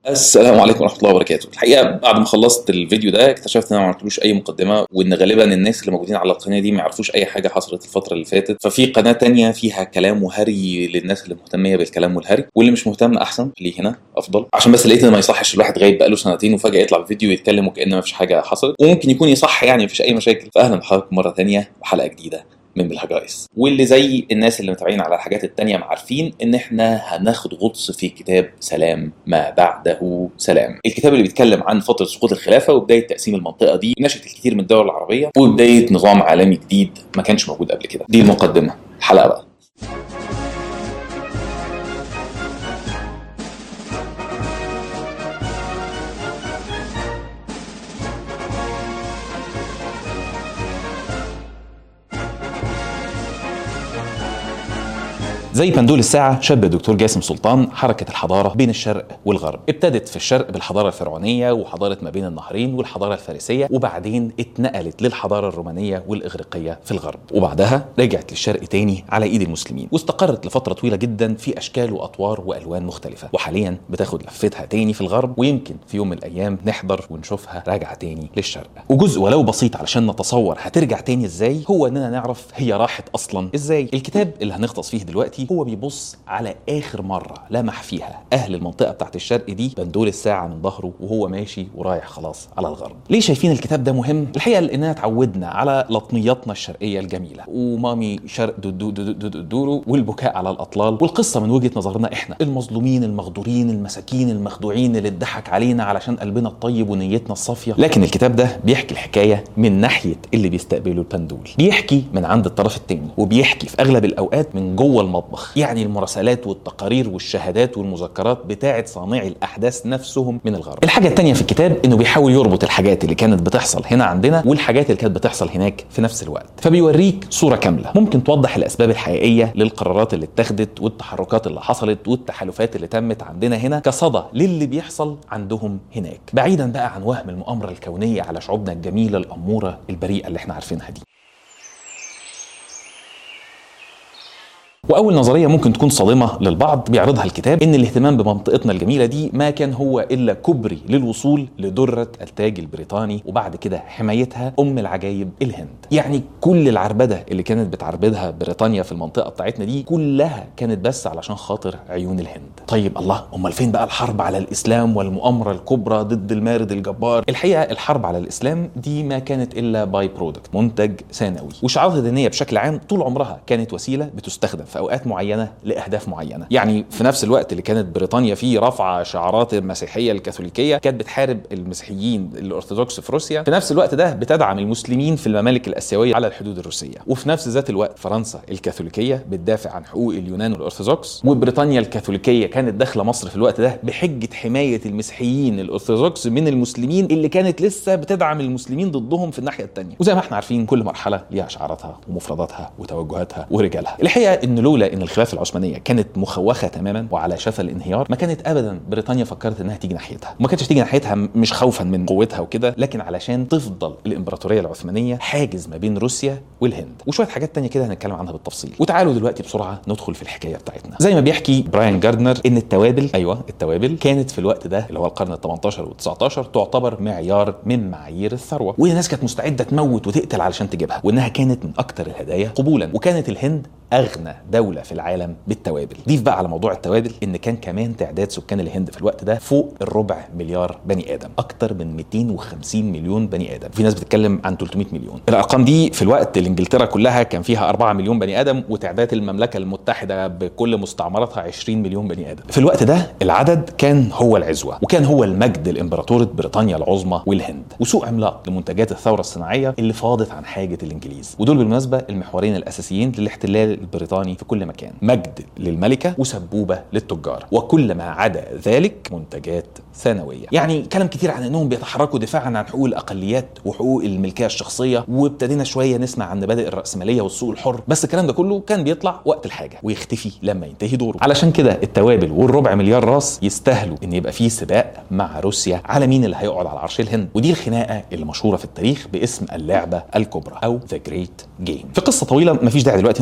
السلام عليكم ورحمه الله وبركاته الحقيقه بعد ما خلصت الفيديو ده اكتشفت ان انا ما عملتلوش اي مقدمه وان غالبا الناس اللي موجودين على القناه دي ما يعرفوش اي حاجه حصلت الفتره اللي فاتت ففي قناه تانية فيها كلام وهري للناس اللي مهتميه بالكلام والهري واللي مش مهتم احسن خليه هنا افضل عشان بس لقيت ان ما يصحش الواحد غايب بقاله سنتين وفجاه يطلع بفيديو يتكلم وكان ما فيش حاجه حصلت وممكن يكون يصح يعني مفيش اي مشاكل فاهلا بحضراتكم مره تانية وحلقه جديده من بالهجايس واللي زي الناس اللي متابعين على الحاجات التانية ما عارفين ان احنا هناخد غطس في كتاب سلام ما بعده سلام الكتاب اللي بيتكلم عن فترة سقوط الخلافة وبداية تقسيم المنطقة دي نشأة الكثير من الدول العربية وبداية نظام عالمي جديد ما كانش موجود قبل كده دي المقدمة الحلقة بقى زي بندول الساعة شاب الدكتور جاسم سلطان حركة الحضارة بين الشرق والغرب ابتدت في الشرق بالحضارة الفرعونية وحضارة ما بين النهرين والحضارة الفارسية وبعدين اتنقلت للحضارة الرومانية والإغريقية في الغرب وبعدها رجعت للشرق تاني على إيد المسلمين واستقرت لفترة طويلة جدا في أشكال وأطوار وألوان مختلفة وحاليا بتاخد لفتها تاني في الغرب ويمكن في يوم من الأيام نحضر ونشوفها راجعة تاني للشرق وجزء ولو بسيط علشان نتصور هترجع تاني ازاي هو اننا نعرف هي راحت اصلا ازاي الكتاب اللي هنغطس فيه دلوقتي هو بيبص على اخر مره لمح فيها اهل المنطقه بتاعت الشرق دي بندول الساعه من ظهره وهو ماشي ورايح خلاص على الغرب ليه شايفين الكتاب ده مهم الحقيقه لاننا اتعودنا على لطمياتنا الشرقيه الجميله ومامي شرق دودو دودو دودو دودو والبكاء على الاطلال والقصه من وجهه نظرنا احنا المظلومين المغدورين المساكين المخدوعين اللي اتضحك علينا علشان قلبنا الطيب ونيتنا الصافيه لكن الكتاب ده بيحكي الحكايه من ناحيه اللي بيستقبلوا البندول بيحكي من عند الطرف التاني وبيحكي في اغلب الاوقات من جوه المطبخ يعني المراسلات والتقارير والشهادات والمذكرات بتاعه صانعي الاحداث نفسهم من الغرب الحاجه التانيه في الكتاب انه بيحاول يربط الحاجات اللي كانت بتحصل هنا عندنا والحاجات اللي كانت بتحصل هناك في نفس الوقت فبيوريك صوره كامله ممكن توضح الاسباب الحقيقيه للقرارات اللي اتخذت والتحركات اللي حصلت والتحالفات اللي تمت عندنا هنا كصدى للي بيحصل عندهم هناك بعيدا بقى عن وهم المؤامره الكونيه على شعوبنا الجميله الاموره البريئه اللي احنا عارفينها دي واول نظريه ممكن تكون صادمه للبعض بيعرضها الكتاب ان الاهتمام بمنطقتنا الجميله دي ما كان هو الا كبري للوصول لدره التاج البريطاني وبعد كده حمايتها ام العجايب الهند يعني كل العربده اللي كانت بتعربدها بريطانيا في المنطقه بتاعتنا دي كلها كانت بس علشان خاطر عيون الهند طيب الله امال فين بقى الحرب على الاسلام والمؤامره الكبرى ضد المارد الجبار الحقيقه الحرب على الاسلام دي ما كانت الا باي برودكت منتج ثانوي وشعارات الدينيه بشكل عام طول عمرها كانت وسيله بتستخدم في اوقات معينه لاهداف معينه يعني في نفس الوقت اللي كانت بريطانيا فيه رافعه شعارات المسيحيه الكاثوليكيه كانت بتحارب المسيحيين الارثوذكس في روسيا في نفس الوقت ده بتدعم المسلمين في الممالك الاسيويه على الحدود الروسيه وفي نفس ذات الوقت فرنسا الكاثوليكيه بتدافع عن حقوق اليونان والارثوذكس وبريطانيا الكاثوليكيه كانت داخله مصر في الوقت ده بحجه حمايه المسيحيين الارثوذكس من المسلمين اللي كانت لسه بتدعم المسلمين ضدهم في الناحيه الثانيه وزي ما احنا عارفين كل مرحله ليها شعاراتها ومفرداتها وتوجهاتها ورجالها الحقيقه ان لولا ان الخلافه العثمانيه كانت مخوخه تماما وعلى شفا الانهيار ما كانت ابدا بريطانيا فكرت انها تيجي ناحيتها وما كانتش تيجي ناحيتها مش خوفا من قوتها وكده لكن علشان تفضل الامبراطوريه العثمانيه حاجز ما بين روسيا والهند وشويه حاجات تانية كده هنتكلم عنها بالتفصيل وتعالوا دلوقتي بسرعه ندخل في الحكايه بتاعتنا زي ما بيحكي براين جاردنر ان التوابل ايوه التوابل كانت في الوقت ده اللي هو القرن ال18 وال19 تعتبر معيار من معايير الثروه والناس كانت مستعده تموت وتقتل علشان تجيبها وانها كانت من اكثر الهدايا قبولا وكانت الهند اغنى دوله في العالم بالتوابل ضيف بقى على موضوع التوابل ان كان كمان تعداد سكان الهند في الوقت ده فوق الربع مليار بني ادم اكتر من 250 مليون بني ادم في ناس بتتكلم عن 300 مليون الارقام دي في الوقت اللي انجلترا كلها كان فيها 4 مليون بني ادم وتعداد المملكه المتحده بكل مستعمراتها 20 مليون بني ادم في الوقت ده العدد كان هو العزوه وكان هو المجد لامبراطوره بريطانيا العظمى والهند وسوق عملاق لمنتجات الثوره الصناعيه اللي فاضت عن حاجه الانجليز ودول بالمناسبه المحورين الاساسيين للاحتلال البريطاني في كل مكان مجد للملكه وسبوبه للتجار وكل ما عدا ذلك منتجات ثانويه يعني كلام كتير عن انهم بيتحركوا دفاعا عن حقوق الاقليات وحقوق الملكيه الشخصيه وابتدينا شويه نسمع عن مبادئ الراسماليه والسوق الحر بس الكلام ده كله كان بيطلع وقت الحاجه ويختفي لما ينتهي دوره علشان كده التوابل والربع مليار راس يستاهلوا ان يبقى فيه سباق مع روسيا على مين اللي هيقعد على عرش الهند ودي الخناقه اللي مشهوره في التاريخ باسم اللعبه الكبرى او ذا جريت جيم في قصه طويله مفيش داعي دلوقتي ندخل في تفاصيل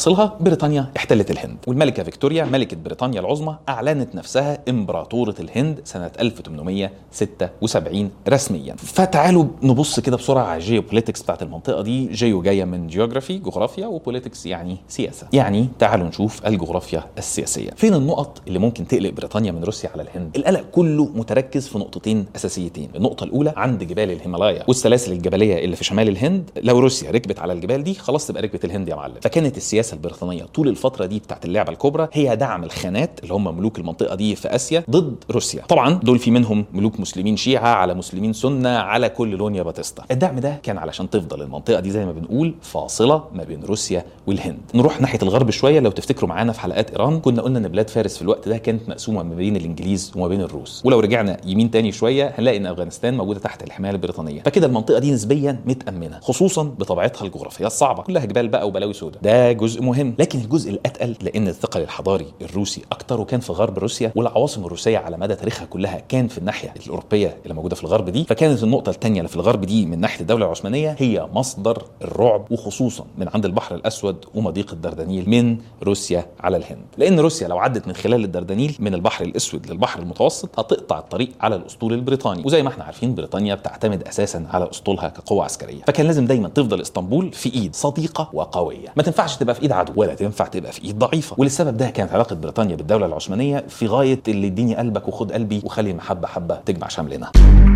حاصلها بريطانيا احتلت الهند والملكه فيكتوريا ملكه بريطانيا العظمى اعلنت نفسها امبراطوره الهند سنه 1876 رسميا فتعالوا نبص كده بسرعه على الجيوبوليتكس بتاعت المنطقه دي جيو جايه من جيوغرافي جغرافيا وبوليتكس يعني سياسه يعني تعالوا نشوف الجغرافيا السياسيه فين النقط اللي ممكن تقلق بريطانيا من روسيا على الهند القلق كله متركز في نقطتين اساسيتين النقطه الاولى عند جبال الهيمالايا والسلاسل الجبليه اللي في شمال الهند لو روسيا ركبت على الجبال دي خلاص تبقى ركبت الهند يا معلم فكانت السياسه البريطانيه طول الفتره دي بتاعت اللعبه الكبرى هي دعم الخانات اللي هم ملوك المنطقه دي في اسيا ضد روسيا طبعا دول في منهم ملوك مسلمين شيعه على مسلمين سنه على كل لون يا باتيستا الدعم ده كان علشان تفضل المنطقه دي زي ما بنقول فاصله ما بين روسيا والهند نروح ناحيه الغرب شويه لو تفتكروا معانا في حلقات ايران كنا قلنا ان بلاد فارس في الوقت ده كانت مقسومه ما بين الانجليز وما بين الروس ولو رجعنا يمين تاني شويه هنلاقي ان افغانستان موجوده تحت الحمايه البريطانيه فكده المنطقه دي نسبيا متامنه خصوصا بطبيعتها الجغرافيه الصعبه كلها جبال بقى وبلاوي سوداء ده جزء مهم لكن الجزء الاتقل لان الثقل الحضاري الروسي اكتر وكان في غرب روسيا والعواصم الروسيه على مدى تاريخها كلها كان في الناحيه الاوروبيه اللي موجوده في الغرب دي فكانت النقطه الثانيه اللي في الغرب دي من ناحيه الدوله العثمانيه هي مصدر الرعب وخصوصا من عند البحر الاسود ومضيق الدردنيل من روسيا على الهند لان روسيا لو عدت من خلال الدردنيل من البحر الاسود للبحر المتوسط هتقطع الطريق على الاسطول البريطاني وزي ما احنا عارفين بريطانيا بتعتمد اساسا على اسطولها كقوه عسكريه فكان لازم دايما تفضل اسطنبول في ايد صديقه وقويه ما تنفعش تبقى في ايد عدو ولا تنفع تبقى في ايد ضعيفه وللسبب ده كانت علاقه بريطانيا بالدوله العثمانيه في غايه اللي اديني قلبك وخد قلبي وخلي المحبه حبه تجمع شملنا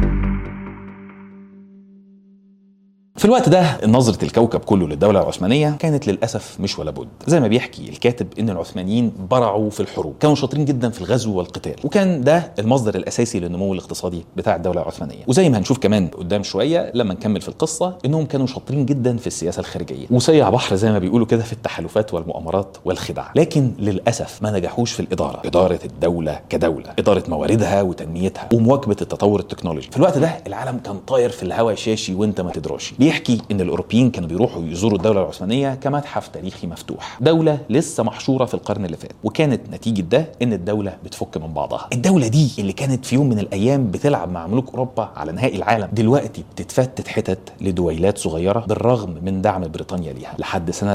في الوقت ده نظرة الكوكب كله للدولة العثمانية كانت للأسف مش ولا بد زي ما بيحكي الكاتب إن العثمانيين برعوا في الحروب كانوا شاطرين جدا في الغزو والقتال وكان ده المصدر الأساسي للنمو الاقتصادي بتاع الدولة العثمانية وزي ما هنشوف كمان قدام شوية لما نكمل في القصة إنهم كانوا شاطرين جدا في السياسة الخارجية وسيع بحر زي ما بيقولوا كده في التحالفات والمؤامرات والخدع لكن للأسف ما نجحوش في الإدارة إدارة الدولة كدولة إدارة مواردها وتنميتها ومواكبة التطور التكنولوجي في الوقت ده العالم كان طاير في الهواء شاشي وانت ما تدراش بيحكي ان الاوروبيين كانوا بيروحوا يزوروا الدوله العثمانيه كمتحف تاريخي مفتوح دوله لسه محشوره في القرن اللي فات وكانت نتيجه ده ان الدوله بتفك من بعضها الدوله دي اللي كانت في يوم من الايام بتلعب مع ملوك اوروبا على نهائي العالم دلوقتي بتتفتت حتت لدويلات صغيره بالرغم من دعم بريطانيا ليها لحد سنه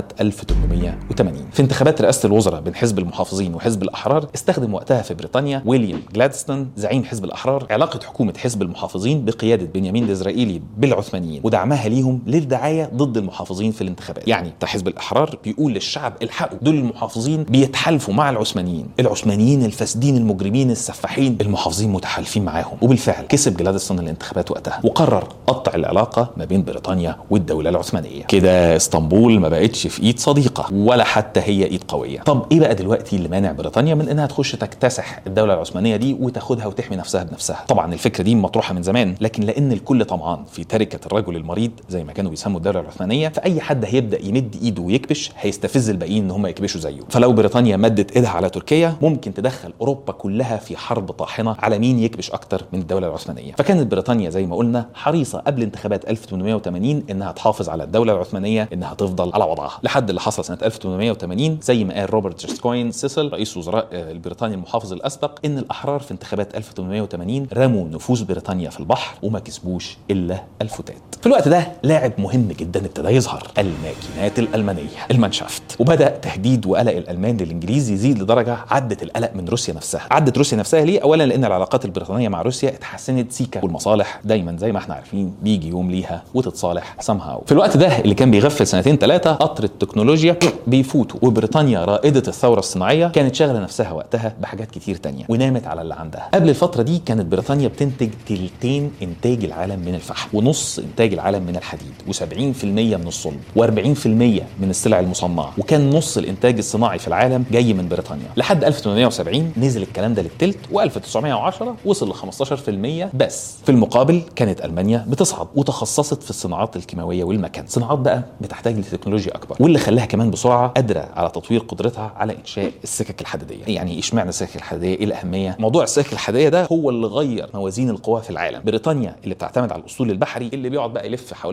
1880 في انتخابات رئاسه الوزراء بين حزب المحافظين وحزب الاحرار استخدم وقتها في بريطانيا ويليام جلادستون زعيم حزب الاحرار علاقه حكومه حزب المحافظين بقياده بنيامين الاسرائيلي بالعثمانيين ودعمها ليهم للدعايه ضد المحافظين في الانتخابات يعني بتاع حزب الاحرار بيقول للشعب الحقوا دول المحافظين بيتحالفوا مع العثمانيين العثمانيين الفاسدين المجرمين السفاحين المحافظين متحالفين معاهم وبالفعل كسب جلادستون الانتخابات وقتها وقرر قطع العلاقه ما بين بريطانيا والدوله العثمانيه كده اسطنبول ما بقتش في ايد صديقه ولا حتى هي ايد قويه طب ايه بقى دلوقتي اللي مانع بريطانيا من انها تخش تكتسح الدوله العثمانيه دي وتاخدها وتحمي نفسها بنفسها طبعا الفكره دي مطروحه من زمان لكن لان الكل طمعان في تركه الرجل المريض زي ما كانوا بيسموا الدوله العثمانيه فاي حد هيبدا يمد ايده ويكبش هيستفز الباقيين ان هم يكبشوا زيه فلو بريطانيا مدت ايدها على تركيا ممكن تدخل اوروبا كلها في حرب طاحنه على مين يكبش اكتر من الدوله العثمانيه فكانت بريطانيا زي ما قلنا حريصه قبل انتخابات 1880 انها تحافظ على الدوله العثمانيه انها تفضل على وضعها لحد اللي حصل سنه 1880 زي ما قال روبرت جاسكوين سيسل رئيس وزراء البريطاني المحافظ الاسبق ان الاحرار في انتخابات 1880 رموا نفوذ بريطانيا في البحر وما كسبوش الا الفتات في الوقت ده لاعب مهم جدا ابتدى يظهر الماكينات الالمانيه المانشافت وبدا تهديد وقلق الالمان للانجليز يزيد لدرجه عدت القلق من روسيا نفسها عدت روسيا نفسها ليه اولا لان العلاقات البريطانيه مع روسيا اتحسنت سيكا والمصالح دايما زي ما احنا عارفين بيجي يوم ليها وتتصالح سمهاو في الوقت ده اللي كان بيغفل سنتين ثلاثه قطر التكنولوجيا بيفوتوا وبريطانيا رائده الثوره الصناعيه كانت شاغله نفسها وقتها بحاجات كتير تانية ونامت على اللي عندها قبل الفتره دي كانت بريطانيا بتنتج تلتين انتاج العالم من الفحم ونص انتاج العالم من الحديد و70% من الصلب و40% من السلع المصنعه وكان نص الانتاج الصناعي في العالم جاي من بريطانيا لحد 1870 نزل الكلام ده للتلت و1910 وصل ل 15% بس في المقابل كانت المانيا بتصعد وتخصصت في الصناعات الكيماويه والمكن صناعات بقى بتحتاج لتكنولوجيا اكبر واللي خلاها كمان بسرعه قادره على تطوير قدرتها على انشاء السكك الحديديه يعني اشمعنى السكك الحديديه ايه الاهميه موضوع السكك الحديديه ده هو اللي غير موازين القوى في العالم بريطانيا اللي بتعتمد على الاسطول البحري اللي بيقعد بقى يلف حوالين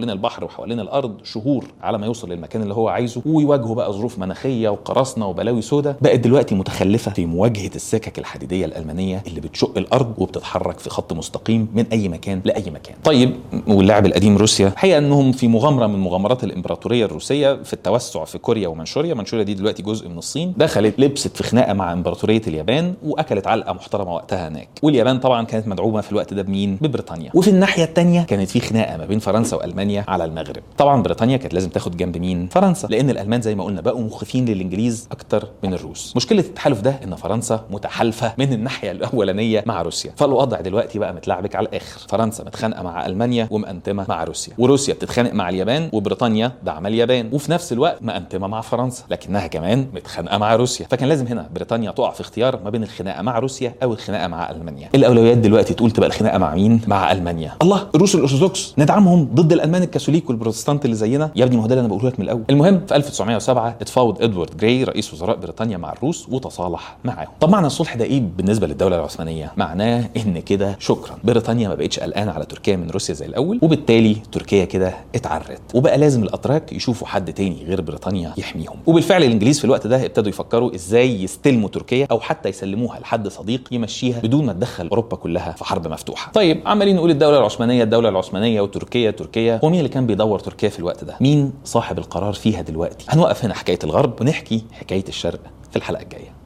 حوالين البحر وحوالين الارض شهور على ما يوصل للمكان اللي هو عايزه ويواجهه بقى ظروف مناخيه وقراصنه وبلاوي سودا بقت دلوقتي متخلفه في مواجهه السكك الحديديه الالمانيه اللي بتشق الارض وبتتحرك في خط مستقيم من اي مكان لاي مكان طيب واللاعب القديم روسيا الحقيقه انهم في مغامره من مغامرات الامبراطوريه الروسيه في التوسع في كوريا ومنشوريا منشوريا دي دلوقتي جزء من الصين دخلت لبست في خناقه مع امبراطوريه اليابان واكلت علقه محترمه وقتها هناك واليابان طبعا كانت مدعومه في الوقت ده بمين ببريطانيا وفي الناحيه الثانيه كانت في خناقه ما بين فرنسا والمانيا على المغرب طبعا بريطانيا كانت لازم تاخد جنب مين فرنسا لان الالمان زي ما قلنا بقوا مخيفين للانجليز اكتر من الروس مشكله التحالف ده ان فرنسا متحالفه من الناحيه الاولانيه مع روسيا فالوضع دلوقتي بقى متلعبك على الاخر فرنسا متخانقه مع المانيا ومقنتمه مع روسيا وروسيا بتتخانق مع اليابان وبريطانيا دعم اليابان وفي نفس الوقت مقنتمه مع فرنسا لكنها كمان متخانقه مع روسيا فكان لازم هنا بريطانيا تقع في اختيار ما بين الخناقه مع روسيا او الخناقه مع المانيا الاولويات دلوقتي تقول تبقى الخناقه مع مين مع المانيا الله الروس الارثوذكس ندعمهم ضد الالمان الكاثوليك والبروتستانت اللي زينا يا ابني ما هو ده اللي انا بقوله لك من الاول المهم في 1907 اتفاوض ادوارد جراي رئيس وزراء بريطانيا مع الروس وتصالح معاهم طب معنى الصلح ده ايه بالنسبه للدوله العثمانيه معناه ان كده شكرا بريطانيا ما بقتش قلقانه على تركيا من روسيا زي الاول وبالتالي تركيا كده اتعرت وبقى لازم الاتراك يشوفوا حد تاني غير بريطانيا يحميهم وبالفعل الانجليز في الوقت ده ابتدوا يفكروا ازاي يستلموا تركيا او حتى يسلموها لحد صديق يمشيها بدون ما تدخل اوروبا كلها في حرب مفتوحه طيب عمالين نقول الدوله العثمانيه الدوله العثمانيه وتركيا تركيا هو مين اللي كان بيدور تركيا في الوقت ده مين صاحب القرار فيها دلوقتي هنوقف هنا حكايه الغرب ونحكي حكايه الشرق في الحلقه الجايه